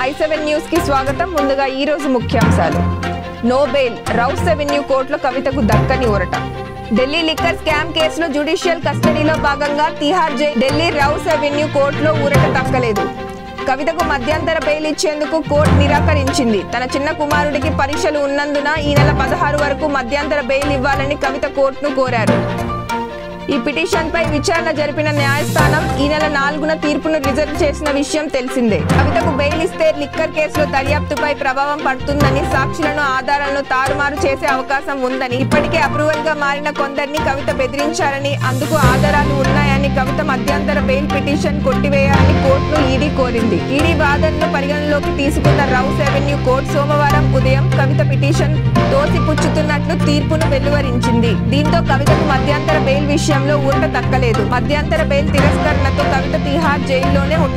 I seven news కి స్వాగతం ముందుగా ఈ రోజు ముఖ్యాంశాలు నోబెల్ రౌస్ రెవెన్యూ కోర్టులో కవితకు దక్కని ఊరట ఢిల్లీ లిక్కర్ స్కామ్ కేసులో జ్యుడిషియల్ కస్టడీలో భాగంగా తిహార్ జై ఢిల్లీ రౌస్ రెవెన్యూ కోర్టులో ఊరట దక్కలేదు కవితకు మధ్యంతర బెయిల్ ఇచ్చేందుకు కోర్టు నిరాకరించింది తన చిన్న కుమారుడికి పరీక్షలు ఉన్నందున ఈ నెల పదహారు వరకు మధ్యంతర బెయిల్ ఇవ్వాలని కవిత కోర్టును కోరారు ఈ పిటిషన్ పై విచారణ జరిపిన న్యాయస్థానం ఈ నెల నాలుగున తీర్పును రిజర్వ్ చేసిన విషయం తెలిసిందే కవితకు బెయిల్ ఇస్తే లిక్కర్ కేసులో దర్యాప్తుపై ప్రభావం పడుతుందని సాక్షులను ఆధారాలను తారుమారు చేసే అవకాశం ఉందని ఇప్పటికే అప్రూవల్ గా మారిన కొందరిని కవిత బెదిరించారని అందుకు ఆధారాలు ఉన్నాయని కవిత మధ్యంతర బెయిల్ పిటిషన్ కొట్టివేయాలని కోర్టును ఈడీ కోరింది ఈడీ వాదనను పరిగణలోకి తీసుకున్న రౌస్ రెవెన్యూ కోర్టు సోమవారం ఉదయం కవిత పిటిషన్ తోసిపుచ్చుతున్నట్లు తీర్పును వెలువరించింది దీంతో కవితకు మధ్యంతర బెయిల్ విషయంలో ఊరట దక్కలేదు మధ్యంతర బెయిల్ తిరస్కరణతో కవిత తిహార్ జైల్లోనే